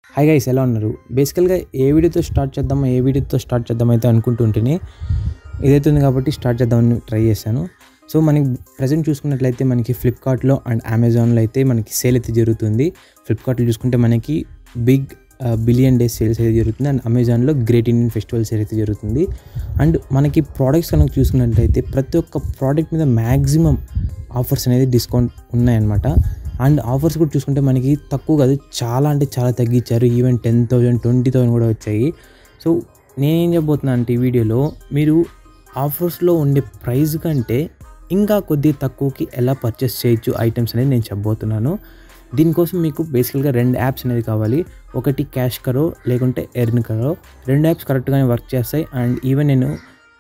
hi guys ఎలా ఉన్నారు బేసికల్గా ఏ వీడియోతో స్టార్ట్ చేద్దామా ఏ వీడియోతో స్టార్ట్ చేద్దాం అయితే అనుకుంటుంటేనే ఇదైతే ఉంది కాబట్టి స్టార్ట్ చేద్దామని ట్రై చేశాను సో మనకి ప్రజెంట్ చూసుకున్నట్లయితే మనకి ఫ్లిప్కార్ట్లో అండ్ అమెజాన్లో అయితే మనకి సేల్ అయితే జరుగుతుంది ఫ్లిప్కార్ట్లో చూసుకుంటే మనకి బిగ్ బిలియన్ డేస్ సేల్స్ అయితే జరుగుతుంది అండ్ అమెజాన్లో గ్రేట్ ఇండియన్ ఫెస్టివల్ సేల్ అయితే జరుగుతుంది అండ్ మనకి ప్రోడక్ట్స్ కనుక చూసుకున్నట్లయితే ప్రతి ఒక్క ప్రోడక్ట్ మీద మ్యాక్సిమం ఆఫర్స్ అనేది డిస్కౌంట్ ఉన్నాయన్నమాట అండ్ ఆఫర్స్ కూడా చూసుకుంటే మనకి తక్కువ కాదు చాలా అంటే చాలా తగ్గించారు even ten thousand twenty thousand కూడా వచ్చాయి సో నేనేం చెప్పబోతున్నా అంటే ఈ వీడియోలో మీరు ఆఫర్స్లో ఉండే ప్రైస్ కంటే ఇంకా కొద్దిగా తక్కువకి ఎలా పర్చేస్ చేయొచ్చు ఐటమ్స్ అనేది నేను చెప్పబోతున్నాను దీనికోసం మీకు బేసికల్గా రెండు యాప్స్ అనేది కావాలి ఒకటి క్యాష్ కరో లేకుంటే ఎర్న్ కరో రెండు యాప్స్ కరెక్ట్గానే వర్క్ చేస్తాయి అండ్ ఈవెన్ నేను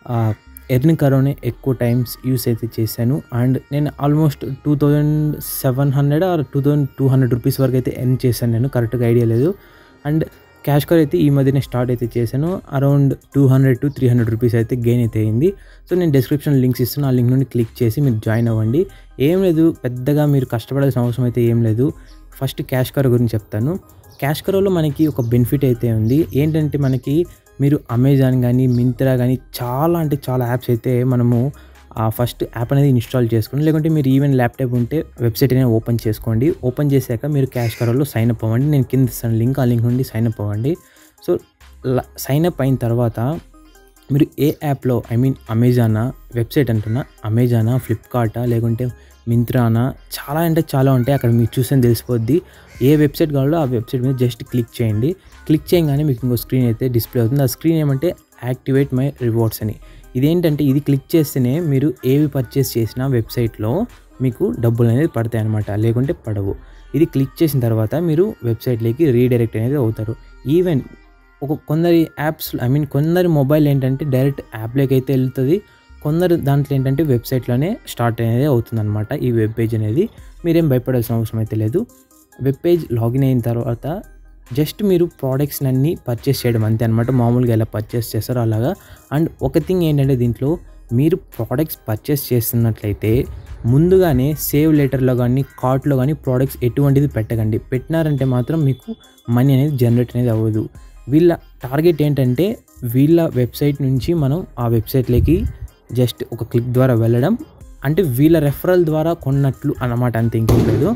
ఎర్న్ కరోనే ఎక్కువ టైమ్స్ యూస్ అయితే చేశాను అండ్ నేను almost two thousand seven hundred or two thousand two hundred rupees వరకు అయితే ఎర్న్ చేశాను నేను కరెక్ట్గా ఐడియా లేదు అండ్ క్యాష్ కర్ అయితే ఈ మధ్యనే స్టార్ట్ అయితే చేశాను around two hundred to three hundred rupees అయితే గెయిన్ అయితే అయింది సో నేను డిస్క్రిప్షన్ లింక్స్ ఇస్తాను ఆ లింక్ నుండి క్లిక్ చేసి మీరు జాయిన్ అవ్వండి ఏం లేదు పెద్దగా మీరు కష్టపడాల్సిన అవసరం అయితే ఏం లేదు ఫస్ట్ క్యాష్ కర్ గురించి చెప్తాను క్యాష్ కరోలో మనకి ఒక బెనిఫిట్ అయితే ఉంది ఏంటంటే మనకి మీరు అమెజాన్ కానీ మింత్రా కానీ చాలా అంటే చాలా యాప్స్ అయితే మనము ఫస్ట్ యాప్ అనేది ఇన్స్టాల్ చేసుకోండి లేకుంటే మీరు ఈవెన్ ల్యాప్టాప్ ఉంటే వెబ్సైట్ అనేది ఓపెన్ చేసుకోండి ఓపెన్ చేశాక మీరు క్యాష్ కరోలో సైన్ అప్ అవ్వండి నేను కింద ఇస్తాను లింక్ ఆ లింక్ నుండి సైన్ అప్ అవ్వండి సో సైన్ అప్ అయిన తర్వాత మీరు ఏ యాప్లో ఐ మీన్ అమెజానా వెబ్సైట్ అంటున్నా అమెజానా ఫ్లిప్కార్టా లేకుంటే మింత్రానా చాలా అంటే చాలా ఉంటాయి అక్కడ మీకు చూస్తే తెలిసిపోద్ది ఏ వెబ్సైట్ కావాలో ఆ వెబ్సైట్ మీద జస్ట్ క్లిక్ చేయండి క్లిక్ చేయగానే మీకు ఇంకో స్క్రీన్ అయితే డిస్ప్లే అవుతుంది ఆ స్క్రీన్ ఏమంటే యాక్టివేట్ మై రివార్డ్స్ అని ఇదేంటంటే ఇది క్లిక్ చేస్తేనే మీరు ఏవి పర్చేస్ చేసినా వెబ్సైట్లో మీకు డబ్బులు అనేది పడతాయి అనమాట లేకుంటే పడవు ఇది క్లిక్ చేసిన తర్వాత మీరు వెబ్సైట్లోకి రీడైరెక్ట్ అనేది అవుతారు ఈవెన్ ఒక కొందరి యాప్స్ ఐ మీన్ కొందరి మొబైల్ ఏంటంటే డైరెక్ట్ యాప్లోకి అయితే వెళ్తుంది కొందరు దాంట్లో ఏంటంటే వెబ్సైట్లోనే స్టార్ట్ అనేది అవుతుంది అనమాట ఈ వెబ్ పేజ్ అనేది మీరేం భయపడాల్సిన అవసరం అయితే లేదు వెబ్ పేజ్ లాగిన్ అయిన తర్వాత జస్ట్ మీరు ప్రోడక్ట్స్ అన్నీ పర్చేస్ చేయడం అంతే అనమాట మామూలుగా ఎలా పర్చేస్ చేస్తారో అలాగా అండ్ ఒక థింగ్ ఏంటంటే దీంట్లో మీరు ప్రోడక్ట్స్ పర్చేస్ చేస్తున్నట్లయితే ముందుగానే సేవ్ లెటర్లో కానీ కార్ట్లో కానీ ప్రోడక్ట్స్ ఎటువంటిది పెట్టకండి పెట్టినారంటే మాత్రం మీకు మనీ అనేది జనరేట్ అనేది అవ్వదు వీళ్ళ టార్గెట్ ఏంటంటే వీళ్ళ వెబ్సైట్ నుంచి మనం ఆ వెబ్సైట్లోకి జస్ట్ ఒక క్లిక్ ద్వారా వెళ్ళడం అంటే వీళ్ళ రెఫరల్ ద్వారా కొన్నట్లు అన్నమాట అంతే ఇంకేం లేదు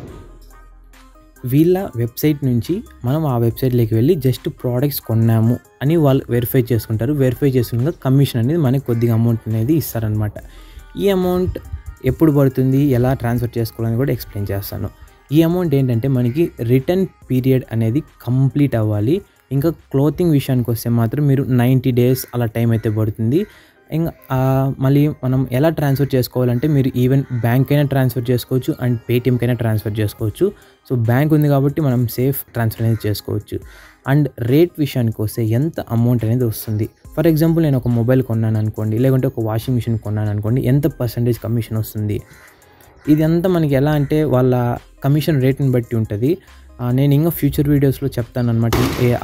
వీళ్ళ వెబ్సైట్ నుంచి మనం ఆ వెబ్సైట్లోకి వెళ్ళి జస్ట్ ప్రోడక్ట్స్ కొన్నాము అని వాళ్ళు వెరిఫై చేసుకుంటారు వెరిఫై చేసుకున్నాక కమిషన్ అనేది మనకి కొద్దిగా అమౌంట్ అనేది ఇస్తారనమాట ఈ అమౌంట్ ఎప్పుడు పడుతుంది ఎలా ట్రాన్స్ఫర్ చేసుకోవాలని కూడా ఎక్స్ప్లెయిన్ చేస్తాను ఈ అమౌంట్ ఏంటంటే మనకి రిటర్న్ పీరియడ్ అనేది కంప్లీట్ అవ్వాలి ఇంకా క్లోతింగ్ విషయానికి వస్తే మాత్రం మీరు నైంటీ డేస్ అలా టైం అయితే పడుతుంది ఇంకా మళ్ళీ మనం ఎలా ట్రాన్స్ఫర్ చేసుకోవాలంటే మీరు ఈవెన్ బ్యాంక్ అయినా ట్రాన్స్ఫర్ చేసుకోవచ్చు అండ్ పేటిఎంకైనా ట్రాన్స్ఫర్ చేసుకోవచ్చు సో బ్యాంక్ ఉంది కాబట్టి మనం సేఫ్ ట్రాన్స్ఫర్ అనేది చేసుకోవచ్చు అండ్ రేట్ విషయానికి వస్తే ఎంత అమౌంట్ అనేది వస్తుంది ఫర్ ఎగ్జాంపుల్ నేను ఒక మొబైల్ కొన్నాను అనుకోండి లేకుంటే ఒక వాషింగ్ మిషన్ కొన్నాను అనుకోండి ఎంత పర్సంటేజ్ కమిషన్ వస్తుంది ఇదంతా మనకి ఎలా అంటే వాళ్ళ కమిషన్ రేట్ని బట్టి ఉంటుంది నేను ఇంకా ఫ్యూచర్ వీడియోస్లో చెప్తాను అనమాట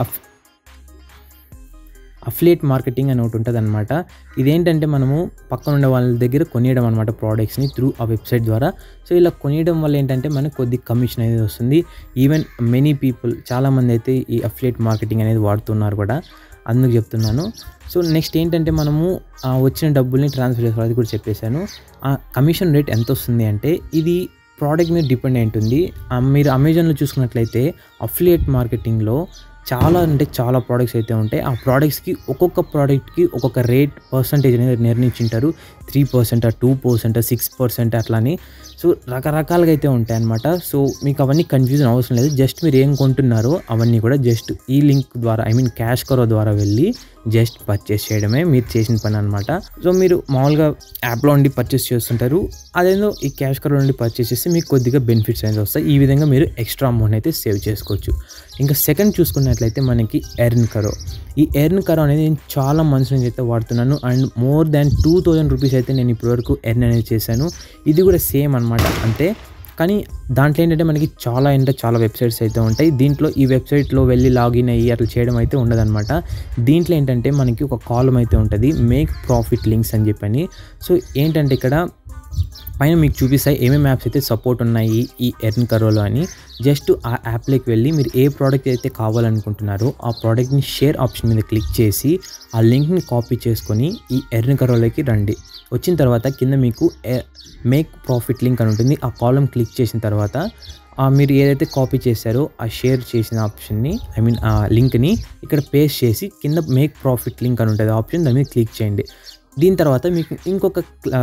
అఫ్లియేట్ మార్కెటింగ్ అని ఒకటి ఉంటుంది అనమాట ఇదేంటంటే మనము పక్కన ఉండే వాళ్ళ దగ్గర కొనియడం అనమాట ప్రోడక్ట్స్ని త్రూ ఆ వెబ్సైట్ ద్వారా సో ఇలా కొనియడం వల్ల ఏంటంటే మనకు కొద్ది కమిషన్ అనేది వస్తుంది ఈవెన్ మెనీ పీపుల్ చాలామంది అయితే ఈ అఫ్లియేట్ మార్కెటింగ్ అనేది వాడుతున్నారు కూడా అందుకు చెప్తున్నాను సో నెక్స్ట్ ఏంటంటే మనము వచ్చిన డబ్బుల్ని ట్రాన్స్ఫర్ చేసుకోవాలి అది కూడా చెప్పేశాను ఆ కమిషన్ రేట్ ఎంత వస్తుంది అంటే ఇది ప్రోడక్ట్ మీద డిపెండ్ అయి ఉంటుంది మీరు అమెజాన్లో చూసుకున్నట్లయితే అఫ్లియేట్ మార్కెటింగ్లో చాలా అంటే చాలా ప్రోడక్ట్స్ అయితే ఉంటాయి ఆ ప్రోడక్ట్స్కి ఒక్కొక్క ప్రోడక్ట్కి ఒక్కొక్క రేట్ పర్సంటేజ్ అనేది నిర్ణయించింటారు three percent two percent six percent అట్లాని సో రకరకాలుగా అయితే ఉంటాయి అనమాట సో మీకు అవన్నీ కన్ఫ్యూజన్ అవసరం లేదు జస్ట్ మీరు ఏం కొంటున్నారో అవన్నీ కూడా జస్ట్ ఈ లింక్ ద్వారా ఐ మీన్ క్యాష్ కరో ద్వారా వెళ్ళి జస్ట్ పర్చేస్ చేయడమే మీరు చేసిన పని అనమాట సో మీరు మామూలుగా యాప్లో ఉండి పర్చేస్ చేస్తుంటారు అదేందో ఈ క్యాష్ కరో నుండి పర్చేస్ చేస్తే మీకు కొద్దిగా బెనిఫిట్స్ అనేది వస్తాయి ఈ విధంగా మీరు ఎక్స్ట్రా అమౌంట్ అయితే సేవ్ చేసుకోవచ్చు ఇంకా సెకండ్ చూసుకున్నట్లయితే మనకి ఎర్న్ కరో ఈ ఎర్న్ కరో అనేది నేను చాలా మంత్స్ నుంచి అయితే వాడుతున్నాను and more than two thousand rupees అయితే నేను ఇప్పటివరకు ఎర్న్ అనేది చేశాను ఇది కూడా సేమ్ అనమాట అంటే కానీ దాంట్లో ఏంటంటే మనకి చాలా అంటే చాలా వెబ్సైట్స్ అయితే ఉంటాయి దీంట్లో ఈ వెబ్సైట్లో వెళ్ళి లాగిన్ అయ్యి అట్లా చేయడం అయితే ఉండదన్నమాట దీంట్లో ఏంటంటే మనకి ఒక కాలం అయితే ఉంటుంది మేక్ ప్రాఫిట్ లింక్స్ అని చెప్పని సో ఏంటంటే ఇక్కడ పైన మీకు చూపిస్తాయి ఏమేమి యాప్స్ అయితే సపోర్ట్ ఉన్నాయి ఈ ఎర్న్ కరోలో అని జస్ట్ ఆ యాప్లోకి వెళ్ళి మీరు ఏ ప్రోడక్ట్ అయితే కావాలనుకుంటున్నారో ఆ ప్రోడక్ట్ని షేర్ ఆప్షన్ మీద క్లిక్ చేసి ఆ లింక్ని కాపీ చేసుకొని ఈ ఎర్న్ కరోలోకి రండి వచ్చిన తర్వాత కింద మీకు మేక్ ప్రాఫిట్ లింక్ అని ఉంటుంది ఆ కాలం క్లిక్ చేసిన తర్వాత ఆ మీరు ఏదైతే కాపీ చేశారో ఆ షేర్ చేసిన ఆప్షన్ని ఐ మీన్ ఆ లింక్ని ఇక్కడ పేస్ట్ చేసి కింద మేక్ ప్రాఫిట్ లింక్ అని ఉంటుంది ఆప్షన్ దాని మీద క్లిక్ చేయండి దీని తర్వాత మీకు ఇంకొక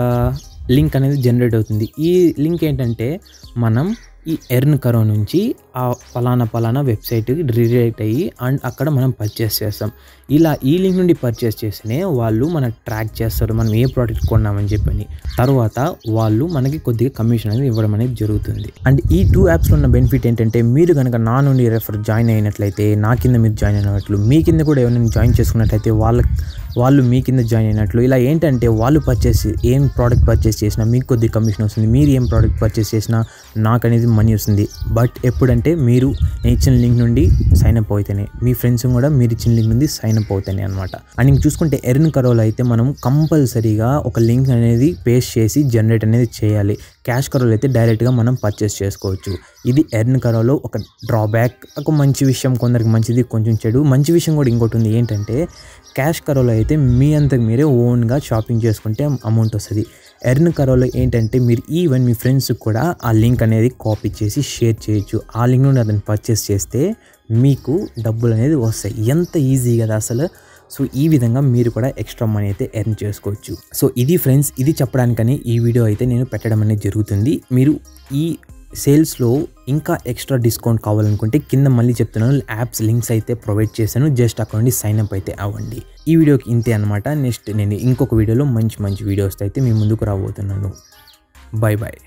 లింక్ అనేది జనరేట్ అవుతుంది ఈ లింక్ ఏంటంటే మనం ఈ ఎర్న్ కరో నుంచి ఆ పలానా పలానా వెబ్సైట్కి రిడైరెక్ట్ అయ్యి అండ్ అక్కడ మనం పర్చేస్ చేస్తాం ఇలా ఈ లింక్ నుండి పర్చేస్ చేస్తేనే వాళ్ళు మనకు ట్రాక్ చేస్తారు మనం ఏ ప్రోడక్ట్ కొన్నామని చెప్పని తర్వాత వాళ్ళు మనకి కొద్దిగా కమిషన్ అనేది ఇవ్వడం అనేది జరుగుతుంది అండ్ ఈ టూ యాప్స్లో ఉన్న బెనిఫిట్ ఏంటంటే మీరు కనుక నా నుండి రెఫర్ జాయిన్ అయినట్లయితే నా కింద మీరు జాయిన్ అయినట్లు మీ కింద కూడా ఎవరైనా జాయిన్ చేసుకున్నట్లయితే వాళ్ళ వాళ్ళు మీ కింద జాయిన్ అయినట్లు ఇలా ఏంటంటే వాళ్ళు పర్చేస్ ఏం ప్రోడక్ట్ పర్చేస్ చేసినా మీకు కొద్ది కమిషన్ వస్తుంది మీరు ఏం ప్రోడక్ట్ పర్చేస్ చేసినా నాకు అనేది మనీ వస్తుంది బట్ ఎప్పుడంటే మీరు నేను ఇచ్చిన లింక్ నుండి సైన్ అప్ అవుతానే మీ ఫ్రెండ్స్ కూడా మీరు ఇచ్చిన లింక్ నుండి సైన్ అప్ అవుతానే అనమాట అండ్ ఇంక చూసుకుంటే ఎర్న్ కరోలో అయితే మనం కంపల్సరీగా ఒక లింక్ అనేది పేస్ట్ చేసి జనరేట్ అనేది చేయాలి క్యాష్ కరోలో అయితే డైరెక్ట్గా మనం పర్చేస్ చేసుకోవచ్చు ఇది ఎర్న్ కరోలో ఒక డ్రాబ్యాక్ ఒక మంచి విషయం కొందరికి మంచిది కొంచెం చెడు మంచి విషయం కూడా ఇంకోటి ఉంది ఏంటంటే క్యాష్ కరోలో అయితే మీ అంతకు మీరే ఓన్గా షాపింగ్ చేసుకుంటే అమౌంట్ వస్తుంది ఎర్న్ కరోలో ఏంటంటే మీరు ఈవెన్ మీ ఫ్రెండ్స్ కూడా ఆ లింక్ అనేది కాపీ చేసి షేర్ చేయొచ్చు ఆ లింక్ నుండి అతను పర్చేస్ చేస్తే మీకు డబ్బులు అనేది వస్తాయి ఎంత ఈజీ కదా అసలు సో ఈ విధంగా మీరు కూడా ఎక్స్ట్రా మనీ అయితే ఎర్న్ చేసుకోవచ్చు సో ఇది ఫ్రెండ్స్ ఇది చెప్పడానికని ఈ వీడియో అయితే నేను పెట్టడం అనేది జరుగుతుంది మీరు ఈ సేల్స్లో ఇంకా ఎక్స్ట్రా డిస్కౌంట్ కావాలనుకుంటే కింద మళ్ళీ చెప్తున్నాను యాప్స్ లింక్స్ అయితే ప్రొవైడ్ చేశాను జస్ట్ అక్కడ నుండి సైన్ అప్ అయితే అవ్వండి ఈ వీడియోకి ఇంతే అనమాట నెక్స్ట్ నేను ఇంకొక వీడియోలో మంచి మంచి వీడియోస్ అయితే మీ ముందుకు రాబోతున్నాను బాయ్ బాయ్